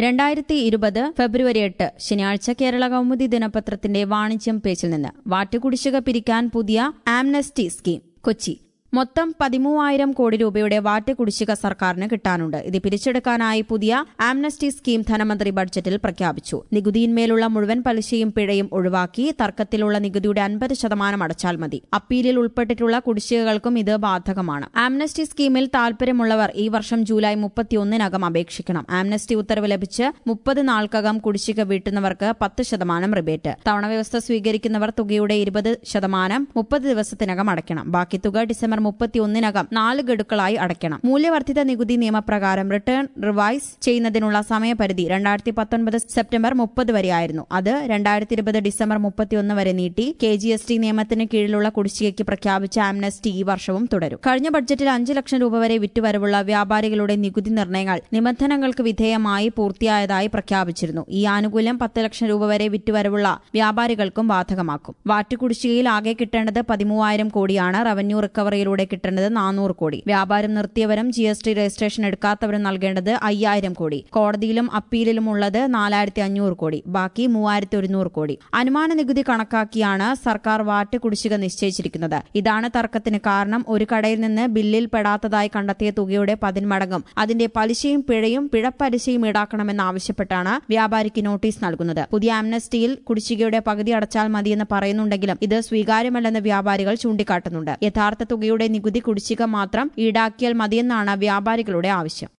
രണ്ടായിരത്തി ഇരുപത് ഫെബ്രുവരി എട്ട് ശനിയാഴ്ച കേരള കൗമുദി ദിനപത്രത്തിന്റെ വാണിജ്യം പേജിൽ നിന്ന് വാറ്റുകുടിശ്ശിക പിരിക്കാൻ പുതിയ ആംനസ്റ്റി സ്കീം കൊച്ചി മൊത്തം പതിമൂവായിരം കോടി രൂപയുടെ വാറ്റ് കുടിശ്ശിക സർക്കാരിന് കിട്ടാനുണ്ട് ഇത് പിരിച്ചെടുക്കാനായി പുതിയ ആംനസ്റ്റി സ്കീം ധനമന്ത്രി ബഡ്ജറ്റിൽ പ്രഖ്യാപിച്ചു നികുതിയിന്മേലുള്ള മുഴുവൻ പലിശയും പിഴയും ഒഴിവാക്കി തർക്കത്തിലുള്ള നികുതിയുടെ അൻപത് ശതമാനം അടച്ചാൽ മതി അപ്പീലിൽ ഉൾപ്പെട്ടിട്ടുള്ള കുടിശ്ശികകൾക്കും ഇത് ബാധകമാണ് ആംനസ്റ്റി സ്കീമിൽ താൽപര്യമുള്ളവർ ഈ വർഷം ജൂലൈ മുപ്പത്തിയൊന്നിനകം അപേക്ഷിക്കണം ആംനസ്റ്റി ഉത്തരവ് ലഭിച്ച് മുപ്പത് നാൾക്കകം കുടിശ്ശിക വീട്ടുന്നവർക്ക് പത്ത് ശതമാനം റിബേറ്റ് തവണ വ്യവസ്ഥ സ്വീകരിക്കുന്നവർ തുകയുടെ ഇരുപത് ശതമാനം മുപ്പത് ദിവസത്തിനകം അടയ്ക്കണം ബാക്കി തുക ഡിസംബർ മുപ്പത്തിയൊന്നിനകം നാല് ഗഡുക്കളായി അടയ്ക്കണം മൂല്യവർദ്ധിത നികുതി നിയമപ്രകാരം റിട്ടേൺ റിവൈസ് ചെയ്യുന്നതിനുള്ള സമയപരിധി രണ്ടായിരത്തി പത്തൊൻപത് സെപ്റ്റംബർ മുപ്പത് വരെയായിരുന്നു അത് രണ്ടായിരത്തി ഇരുപത് ഡിസംബർ മുപ്പത്തിയൊന്ന് വരെ നീട്ടി കെ ജി എസ് ടി നിയമത്തിന് കീഴിലുള്ള കുടിശ്ശികയ്ക്ക് പ്രഖ്യാപിച്ച ആംനസ്റ്റി ഈ വർഷവും തുടരും കഴിഞ്ഞ ബഡ്ജറ്റിൽ അഞ്ച് ലക്ഷം രൂപ വരെ വിറ്റുവരവുള്ള വ്യാപാരികളുടെ നികുതി നിർണ്ണയങ്ങൾ നിബന്ധനകൾക്ക് വിധേയമായി പൂർത്തിയായതായി പ്രഖ്യാപിച്ചിരുന്നു ഈ ആനുകൂല്യം പത്ത് ലക്ഷം രൂപ വരെ വിറ്റുവരവുള്ള വ്യാപാരികൾക്കും ബാധകമാക്കും വാറ്റ് കുടിശ്ശികയിൽ ആകെ കിട്ടേണ്ടത് പതിമൂവായിരം കോടിയാണ് റവന്യൂ റിക്കവറിയിലൂടെ കിട്ടേണ്ടത് നാനൂറ് കോടി വ്യാപാരം നിർത്തിയവരും ജി എസ് ടി രജിസ്ട്രേഷൻ എടുക്കാത്തവരും നൽകേണ്ടത് അയ്യായിരം കോടി കോടതിയിലും അപ്പീലിലും ഉള്ളത് നാലായിരത്തി അഞ്ഞൂറ് കോടി ബാക്കി മൂവായിരത്തി ഒരുന്നൂറ് കോടി അനുമാന നികുതി കണക്കാക്കിയാണ് സർക്കാർ വാറ്റ് കുടിശ്ശിക നിശ്ചയിച്ചിരിക്കുന്നത് ഇതാണ് തർക്കത്തിന് കാരണം ഒരു കടയിൽ നിന്ന് ബില്ലിൽ പെടാത്തതായി കണ്ടെത്തിയ തുകയുടെ പതിന്മടങ്ങും അതിന്റെ പലിശയും പിഴയും പിഴപ്പലിശയും ഈടാക്കണമെന്നാവശ്യപ്പെട്ടാണ് വ്യാപാരിക്ക് നോട്ടീസ് നൽകുന്നത് പുതിയ ആംനസ്റ്റിയിൽ കുടിശ്ശികയുടെ പകുതി അടച്ചാൽ മതിയെന്ന് പറയുന്നുണ്ടെങ്കിലും ഇത് സ്വീകാര്യമല്ലെന്ന് വ്യാപാരികൾ ചൂണ്ടിക്കാട്ടുന്നുണ്ട് യഥാർത്ഥ തുകയുടെ നികുതി കുടിശ്ശിക മാത്രം ഈടാക്കിയാൽ മതിയെന്നാണ് വ്യാപാരികളുടെ ആവശ്യം